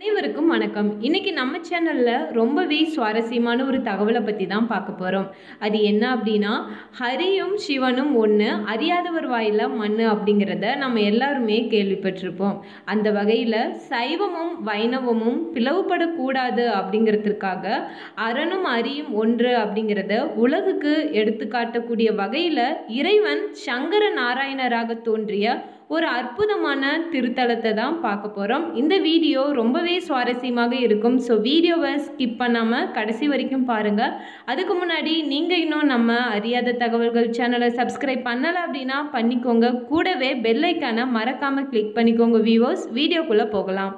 அனைவருக்கும் வணக்கம் இன்னைக்கு நம்ம சேனல்ல ரொம்பவே சுவாரஸ்யமான ஒரு தகவலை பத்தி தான் பார்க்க போறோம் அது என்ன அப்படின்னா ஹரியும் சிவனும் ஒன்று அறியாதவர் வாயில மண்ணு அப்படிங்கிறத நம்ம எல்லாருமே கேள்விப்பட்டிருப்போம் அந்த வகையில சைவமும் வைணவமும் பிளவுபடக்கூடாது அப்படிங்கிறதுக்காக அரணும் அரியும் ஒன்று அப்படிங்கிறத உலகுக்கு எடுத்துக்காட்டக்கூடிய வகையில இறைவன் சங்கர நாராயணராக தோன்றிய ஒரு அற்புதமான திருத்தலத்தை தான் பார்க்க போகிறோம் இந்த வீடியோ ரொம்பவே சுவாரஸ்யமாக இருக்கும் ஸோ வீடியோவை ஸ்கிப் பண்ணாமல் கடைசி வரைக்கும் பாருங்கள் அதுக்கு முன்னாடி நீங்கள் இன்னும் நம்ம அறியாத தகவல்கள் சேனலை சப்ஸ்கிரைப் பண்ணலை அப்படின்னா பண்ணிக்கோங்க கூடவே பெல் ஐக்கானை மறக்காமல் கிளிக் பண்ணிக்கோங்க வியூவர்ஸ் வீடியோக்குள்ளே போகலாம்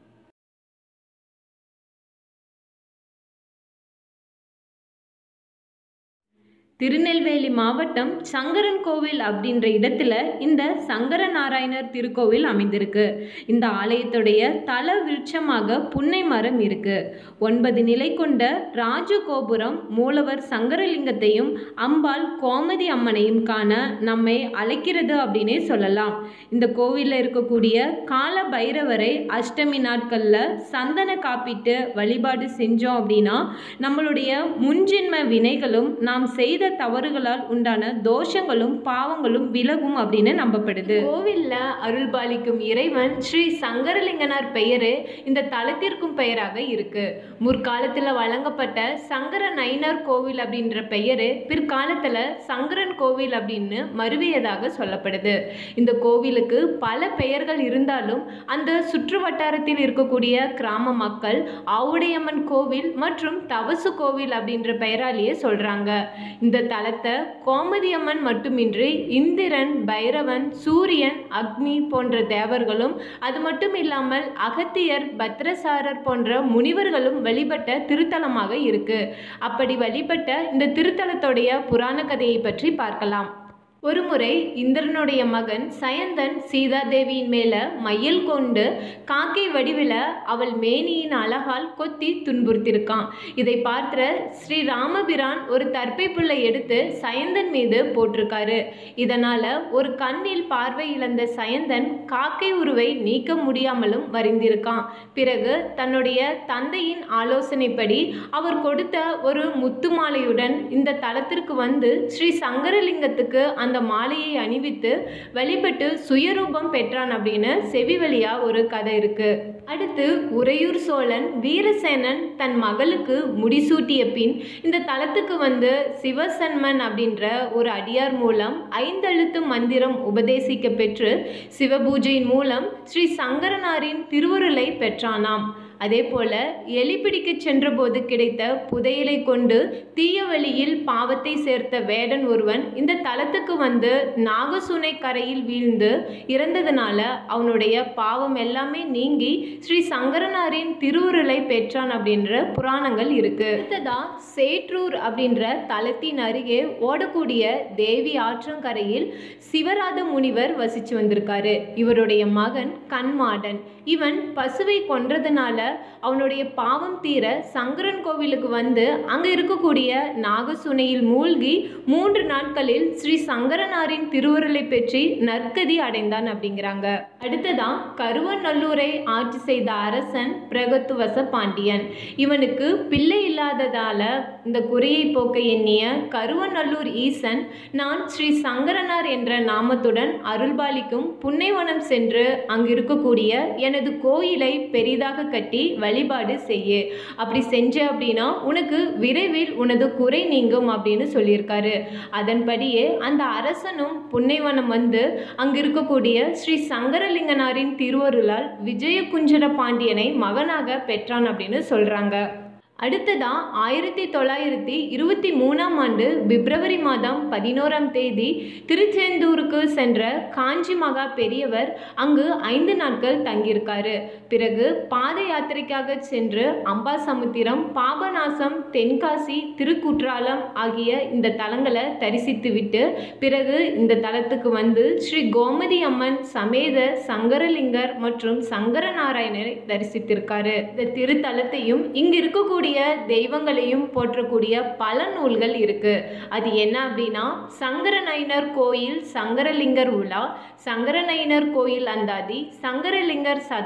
திருநெல்வேலி மாவட்டம் சங்கரன் கோவில் அப்படின்ற இடத்துல இந்த சங்கர நாராயணர் திருக்கோவில் அமைந்திருக்கு இந்த ஆலயத்துடைய தல விருட்சமாக புன்னை மரம் இருக்கு ஒன்பது நிலை கொண்ட ராஜகோபுரம் மூலவர் சங்கரலிங்கத்தையும் அம்பாள் கோமதி அம்மனையும் காண நம்மை அழைக்கிறது அப்படின்னே சொல்லலாம் இந்த கோவிலில் இருக்கக்கூடிய கால பைரவரை அஷ்டமி நாட்களில் சந்தன காப்பிட்டு வழிபாடு செஞ்சோம் அப்படின்னா நம்மளுடைய முன்ஜென்ம வினைகளும் நாம் செய்த தவறுகளால் உண்டான தோஷங்களும் பாவங்களும் விலகும் அப்படின்னு நம்பப்படுது கோவில்ல அருள்பாலிக்கும் இறைவன் ஸ்ரீ சங்கரலிங்கனார் பெயரு இந்த தலத்திற்கும் பெயராக இருக்கு முற்காலத்துல வழங்கப்பட்ட சங்கர நயினார் கோவில் அப்படின்ற பெயரு பிற்காலத்துல சங்கரன் கோவில் அப்படின்னு மருவியதாக சொல்லப்படுது இந்த கோவிலுக்கு பல பெயர்கள் இருந்தாலும் அந்த சுற்று வட்டாரத்தில் இருக்கக்கூடிய கிராம மக்கள் ஆவுடையம்மன் கோவில் மற்றும் தவசு கோவில் அப்படின்ற பெயராலேயே சொல்றாங்க இந்த தலத்தை கோமதியம்மன் மட்டுமின்றி இந்திரன் பைரவன் சூரியன் அக்னி போன்ற தேவர்களும் அது மட்டும் இல்லாமல் அகத்தியர் பத்ரசாரர் போன்ற முனிவர்களும் வழிபட்ட திருத்தலமாக இருக்கு அப்படி வழிபட்ட இந்த திருத்தலத்துடைய புராண கதையை பற்றி பார்க்கலாம் ஒருமுறை இந்திரனுடைய மகன் சயந்தன் சீதாதேவியின் மேல மயில் கொண்டு காக்கை வடிவில் அவள் மேனியின் அழகால் கொத்தி துன்புறுத்தியிருக்கான் இதை பார்த்த ஸ்ரீ ராமபிரான் ஒரு தர்ப்பை புல்லை எடுத்து சயந்தன் மீது போட்டிருக்காரு இதனால ஒரு கண்ணில் பார்வை இழந்த சயந்தன் காக்கை உருவை நீக்க முடியாமலும் வரிந்திருக்கான் பிறகு தன்னுடைய தந்தையின் ஆலோசனைப்படி அவர் கொடுத்த ஒரு முத்து மாலையுடன் இந்த தலத்திற்கு வந்து ஸ்ரீ சங்கரலிங்கத்துக்கு அந்த மாலையை அணிவித்து வழிபட்டு சுயரூபம் பெற்றான் அப்படின்னு செவி வழியா ஒரு கதை இருக்கு அடுத்து உறையூர் சோழன் வீரசேனன் தன் மகளுக்கு முடிசூட்டிய பின் இந்த தலத்துக்கு வந்து சிவசன்மன் அப்படின்ற ஒரு அடியார் மூலம் ஐந்தெழுத்து மந்திரம் உபதேசிக்க பெற்று சிவபூஜையின் மூலம் ஸ்ரீ சங்கரனாரின் திருவுருளை பெற்றானாம் அதே போல எலி பிடிக்க சென்றபோது கிடைத்த புதையலை கொண்டு தீய வழியில் பாவத்தை சேர்த்த வேடன் ஒருவன் இந்த தலத்துக்கு வந்து நாகசுனை கரையில் வீழ்ந்து இறந்ததுனால அவனுடைய பாவம் எல்லாமே நீங்கி ஸ்ரீ சங்கரனாரின் திருவுருளை பெற்றான் அப்படின்ற புராணங்கள் இருக்கு அடுத்ததா சேற்றூர் அப்படின்ற தலத்தின் அருகே ஓடக்கூடிய தேவி ஆற்றங்கரையில் சிவராத முனிவர் வசிச்சு வந்திருக்காரு இவருடைய மகன் கண்மாடன் இவன் பசுவை கொன்றதுனால அவனுடைய பாவம் தீர சங்கரன் கோவிலுக்கு வந்து அங்கே இருக்கக்கூடிய நாகசுனையில் மூழ்கி மூன்று நாட்களில் ஸ்ரீ சங்கரனாரின் திருவுருளை பெற்றி நற்கதி அடைந்தான் அப்படிங்கிறாங்க அடுத்ததான் கருவநல்லூரை ஆட்சி செய்த அரசன் பிரகத்துவச பாண்டியன் இவனுக்கு பிள்ளை இல்லாததால இந்த குறையை போக்க எண்ணிய கருவநல்லூர் ஈசன் நான் ஸ்ரீ சங்கரனார் என்ற நாமத்துடன் அருள்பாலிக்கும் புன்னைவனம் சென்று அங்கு இருக்கக்கூடிய எனது கோயிலை பெரிதாக கட்டி வழிபாடு செய்ய அப்படி செஞ்ச அப்படின்னா உனக்கு விரைவில் உனது குறை நீங்கும் அப்படின்னு சொல்லியிருக்காரு அதன்படியே அந்த அரசனும் புன்னைவனம் வந்து அங்கு இருக்கக்கூடிய ஸ்ரீ சங்கரலிங்கனாரின் திருவருளால் விஜயகுஞ்சர பாண்டியனை மகனாக பெற்றான் அப்படின்னு சொல்றாங்க அடுத்ததா ஆயிரத்தி தொள்ளாயிரத்தி இருபத்தி மூணாம் ஆண்டு பிப்ரவரி மாதம் பதினோராம் தேதி திருச்செந்தூருக்கு சென்ற காஞ்சி மகா பெரியவர் அங்கு ஐந்து நாட்கள் தங்கியிருக்காரு பிறகு பாத யாத்திரைக்காக சென்று அம்பாசமுத்திரம் பாபநாசம் தென்காசி திருக்குற்றாலம் ஆகிய இந்த தலங்களை தரிசித்துவிட்டு பிறகு இந்த தலத்துக்கு வந்து ஸ்ரீ கோமதி அம்மன் சமேத சங்கரலிங்கர் மற்றும் சங்கரநாராயணரை தரிசித்திருக்காரு இந்த திருத்தலத்தையும் இங்கு இருக்கக்கூடிய தெய்வங்களையும் போற்றக்கூடிய பல நூல்கள் இருக்கு அது என்ன அப்படின்னா சங்கரநயினர் கோயில் சங்கரலிங்கர் உலா சங்கரநயினர் கோயில் அந்தாதி சங்கரலிங்கர் சதகம்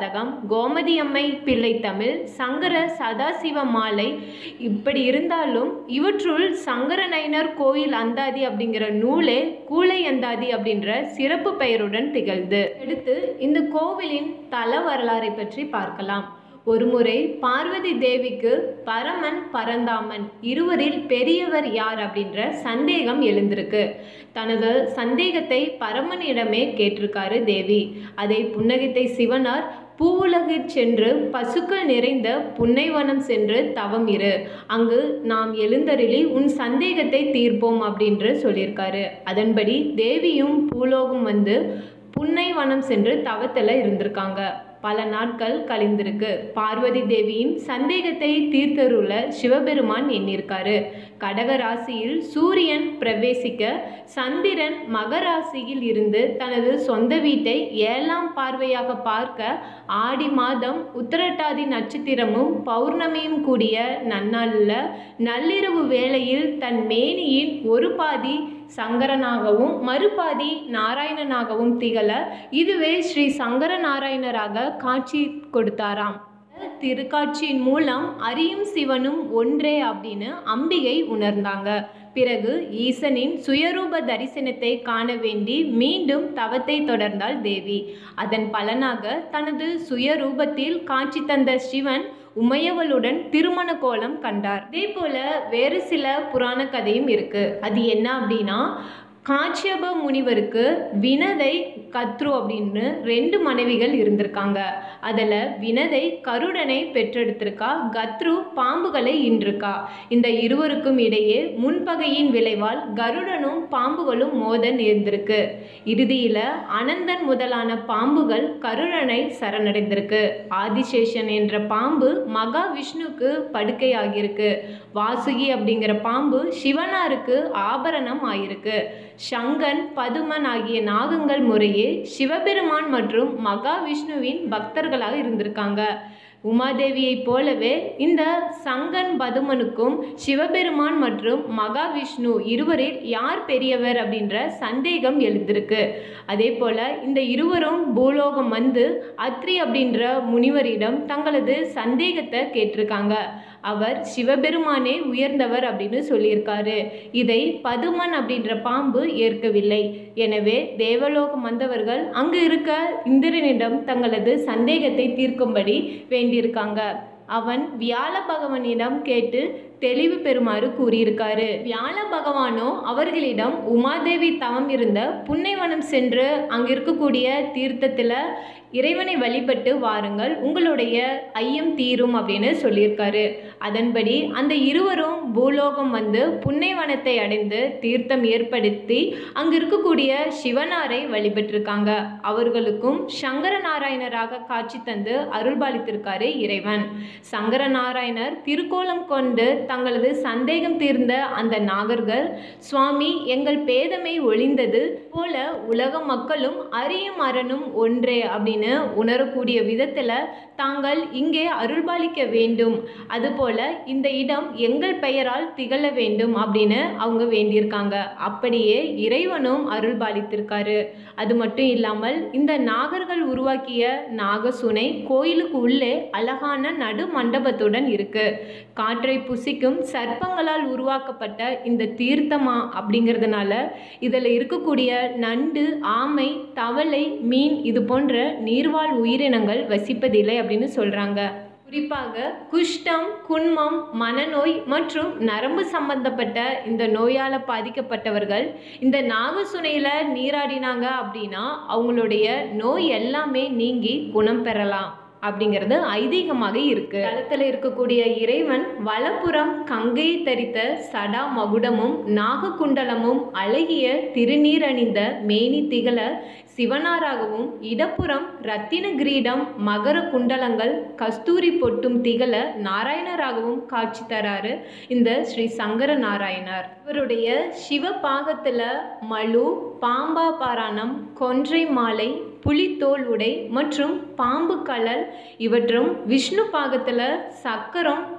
கோமதியம்மை பிள்ளை தமிழ் சங்கர சதாசிவ மாலை இப்படி இருந்தாலும் இவற்றுள் சங்கர நயினர் கோயில் அந்தாதி அப்படிங்கிற நூலே கூலை அந்தாதி அப்படின்ற சிறப்பு பெயருடன் திகழ்து அடுத்து இந்த கோவிலின் தல வரலாறை பற்றி பார்க்கலாம் ஒருமுறை பார்வதி தேவிக்கு பரமன் பரந்தாமன் இருவரில் பெரியவர் யார் அப்படின்ற சந்தேகம் எழுந்திருக்கு தனது சந்தேகத்தை பரமனிடமே கேட்டிருக்காரு தேவி அதை புன்னகித்தை சிவனார் பூவுலகிற் சென்று பசுக்கள் நிறைந்த புன்னைவனம் சென்று தவம் இரு அங்கு நாம் எழுந்தருளி உன் சந்தேகத்தை தீர்ப்போம் அப்படின்று சொல்லியிருக்காரு அதன்படி தேவியும் பூலோகம் வந்து புன்னைவனம் சென்று தவத்தில் இருந்திருக்காங்க பல நாட்கள் கழிந்திருக்கு பார்வதி தேவியின் சந்தேகத்தை தீர்த்தருள சிவபெருமான் எண்ணியிருக்காரு கடக ராசியில் சூரியன் பிரவேசிக்க சந்திரன் மகராசியில் இருந்து தனது சொந்த வீட்டை ஏழாம் பார்வையாக பார்க்க ஆடி மாதம் உத்திரட்டாதி நட்சத்திரமும் பௌர்ணமியும் கூடிய நன்னாளில் நள்ளிரவு வேளையில் தன் மேனியின் ஒரு பாதி சங்கரனாகவும் மறுபாதி நாராயணனாகவும் திகழ இதுவே ஸ்ரீ சங்கர நாராயணராக காட்சி கொடுத்தாராம் திருக்காட்சியின் மூலம் அரியும் சிவனும் ஒன்றே அப்படின்னு அம்பிகை உணர்ந்தாங்க பிறகு ஈசனின் சுயரூப தரிசனத்தை காண வேண்டி மீண்டும் தவத்தை தொடர்ந்தாள் தேவி அதன் பலனாக தனது சுயரூபத்தில் காட்சி தந்த சிவன் உமையவளுடன் திருமண கோலம் கண்டார் இதே போல வேறு சில புராண கதையும் இருக்கு அது என்ன அப்படின்னா காட்சியப முனிவருக்கு வினதை கத்ரு அப்படின்னு ரெண்டு மனைவிகள் இருந்திருக்காங்க அதில் வினதை கருடனை பெற்றெடுத்திருக்கா கத்ரு பாம்புகளை ஈன்றிருக்கா இந்த இருவருக்கும் இடையே முன்பகையின் விளைவால் கருடனும் பாம்புகளும் மோத நேர்ந்திருக்கு இறுதியில் அனந்தன் முதலான பாம்புகள் கருடனை சரணடைந்திருக்கு ஆதிசேஷன் என்ற பாம்பு மகா விஷ்ணுக்கு படுக்கையாகியிருக்கு வாசுகி அப்படிங்கிற பாம்பு சிவனாருக்கு ஆபரணம் ஆயிருக்கு சங்கன் பதுமன் ஆகிய நாகங்கள் முறையே சிவபெருமான் மற்றும் மகாவிஷ்ணுவின் பக்தர்களாக இருந்திருக்காங்க உமாதேவியைப் போலவே இந்த சங்கன் பதுமனுக்கும் சிவபெருமான் மற்றும் மகாவிஷ்ணு இருவரில் யார் பெரியவர் அப்படின்ற சந்தேகம் எழுந்திருக்கு அதே போல் இந்த இருவரும் பூலோகம் வந்து அத்ரி அப்படின்ற முனிவரிடம் தங்களது சந்தேகத்தை கேட்டிருக்காங்க அவர் சிவபெருமானே உயர்ந்தவர் அப்படின்னு சொல்லியிருக்காரு இதை பதுமன் அப்படின்ற பாம்பு ஏற்கவில்லை எனவே தேவலோகம் வந்தவர்கள் அங்கு இருக்க இந்திரனிடம் தங்களது சந்தேகத்தை தீர்க்கும்படி வேண்டியிருக்காங்க அவன் வியாழ பகவானிடம் கேட்டு தெளிவு பெறுமாறு கூறியிருக்காரு வியாழ பகவானோ அவர்களிடம் உமாதேவி தவம் இருந்த புன்னைவனம் சென்று அங்கே இருக்கக்கூடிய தீர்த்தத்தில் இறைவனை வழிபட்டு வாருங்கள் உங்களுடைய ஐயம் தீரும் அப்படின்னு சொல்லியிருக்காரு அதன்படி அந்த இருவரும் பூலோகம் வந்து புன்னைவனத்தை அடைந்து தீர்த்தம் ஏற்படுத்தி அங்கு இருக்கக்கூடிய சிவனாரை வழிபட்டிருக்காங்க அவர்களுக்கும் சங்கர நாராயணராக காட்சி தந்து அருள்பாலித்திருக்காரு இறைவன் சங்கர நாராயணர் திருக்கோலம் கொண்டு தங்களது சந்தேகம் தீர்ந்த அந்த நாகர்கள் சுவாமி எங்கள் பேதமை ஒளிந்தது போல உலக மக்களும் அரியும் அரணும் ஒன்றே அப்படின்னு உணரக்கூடிய விதத்தில் தாங்கள் இங்கே அருள்பாலிக்க வேண்டும் அதுபோல இந்த இடம் எங்கள் பெயரால் திகழ வேண்டும் அப்படின்னு அவங்க வேண்டியிருக்காங்க அப்படியே இறைவனும் அருள்பாலித்திருக்காரு அது மட்டும் இல்லாமல் இந்த நாகர்கள் உருவாக்கிய நாகசுனை கோயிலுக்கு உள்ளே அழகான நடு மண்டபத்துடன் இருக்கு காற்றை புசிக்கும் சர்ப்பங்களால் உருவாக்கப்பட்ட இந்த தீர்த்தமா அப்படிங்கிறதுனால இதில் இருக்கக்கூடிய நண்டு ஆமை தவளை மீன் இது போன்ற நீர்வாழ் உயிரினங்கள் வசிப்பதில்லை அப்படின்னு சொல்கிறாங்க குறிப்பாக குஷ்டம் குன்மம் மனநோய் மற்றும் நரம்பு சம்பந்தப்பட்ட இந்த நோயால் பாதிக்கப்பட்டவர்கள் இந்த நாகசுனையில் நீராடினாங்க அப்படின்னா அவங்களுடைய நோய் எல்லாமே நீங்கி குணம் பெறலாம் அப்படிங்கிறது ஐதீகமாக இருக்கு தளத்தில் இருக்கக்கூடிய இறைவன் வலப்புறம் கங்கையை தரித்த சடா மகுடமும் நாககுண்டலமும் அழகிய திருநீர் அணிந்த மேனி திகழ சிவனாராகவும் இடப்புறம் ரத்தின கிரீடம் மகர குண்டலங்கள் கஸ்தூரி பொட்டும் திகழ நாராயணராகவும் காட்சி தராரு இந்த ஸ்ரீ சங்கர நாராயணர் இவருடைய சிவபாகத்தில் மலு பாம்பா பாராணம் கொன்றை மாலை புலித்தோல் உடை மற்றும் பாம்பு கலல் இவற்றும் விஷ்ணு பாகத்தில் சக்கரம்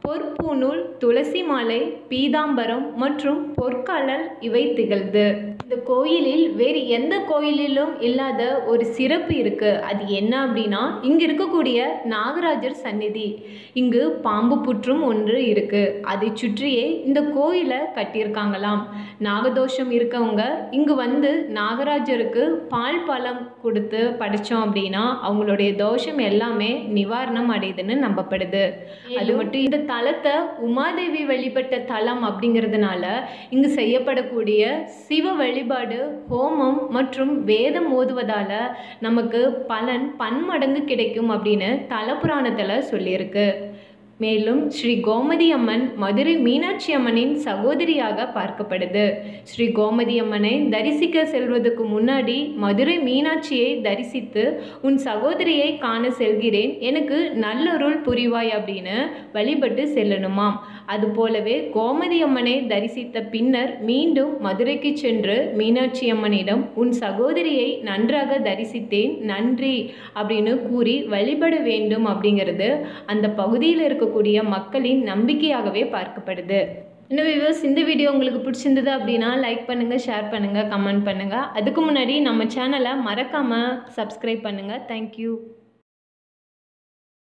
பொற்பூநூல் துளசி மாலை பீதாம்பரம் மற்றும் பொற்கலல் இவை திகழ்து இந்த கோயிலில் வேறு எந்த கோயிலிலும் இல்லாத ஒரு சிறப்பு இருக்கு அது என்ன அப்படின்னா இங்க இருக்கக்கூடிய நாகராஜர் சந்நிதி இங்கு பாம்பு புற்றும் ஒன்று இருக்கு அதை சுற்றியே இந்த கோயிலை கட்டியிருக்காங்களாம் நாகதோஷம் இருக்கவங்க இங்கு வந்து நாகராஜருக்கு பால் பழம் கொடுத்து படைச்சோம் அப்படின்னா அவங்களுடைய தோஷம் எல்லாமே நிவாரணம் அடையுதுன்னு நம்பப்படுது அது மட்டும் இந்த தலத்தை உமாதேவி வழிபட்ட தலம் அப்படிங்கிறதுனால இங்கு செய்யப்படக்கூடிய சிவ வழிபாடு ஹோமம் மற்றும் வேதம் ஓதுவதால நமக்கு பலன் பன்மடங்கு கிடைக்கும் அப்படின்னு தலபுராணத்தில் சொல்லியிருக்கு மேலும் ஸ்ரீ கோமதி அம்மன் மதுரை மீனாட்சி அம்மனின் சகோதரியாக பார்க்கப்படுது ஸ்ரீ கோமதி அம்மனை தரிசிக்க செல்வதற்கு முன்னாடி மதுரை மீனாட்சியை தரிசித்து உன் சகோதரியை காண செல்கிறேன் எனக்கு நல்லொருள் புரிவாய் அப்படின்னு வழிபட்டு செல்லணுமாம் அதுபோலவே கோமதி அம்மனை தரிசித்த பின்னர் மீண்டும் மதுரைக்கு சென்று மீனாட்சி அம்மனிடம் உன் சகோதரியை நன்றாக தரிசித்தேன் நன்றி அப்படின்னு கூறி வழிபட வேண்டும் அப்படிங்கிறது அந்த பகுதியில் இருக்கக்கூடிய மக்களின் நம்பிக்கையாகவே பார்க்கப்படுது இன்னும் வியூவர்ஸ் இந்த வீடியோ உங்களுக்கு பிடிச்சிருந்தது அப்படின்னா லைக் பண்ணுங்கள் ஷேர் பண்ணுங்கள் கமெண்ட் பண்ணுங்கள் அதுக்கு முன்னாடி நம்ம சேனலை மறக்காமல் சப்ஸ்கிரைப் பண்ணுங்கள் தேங்க்யூ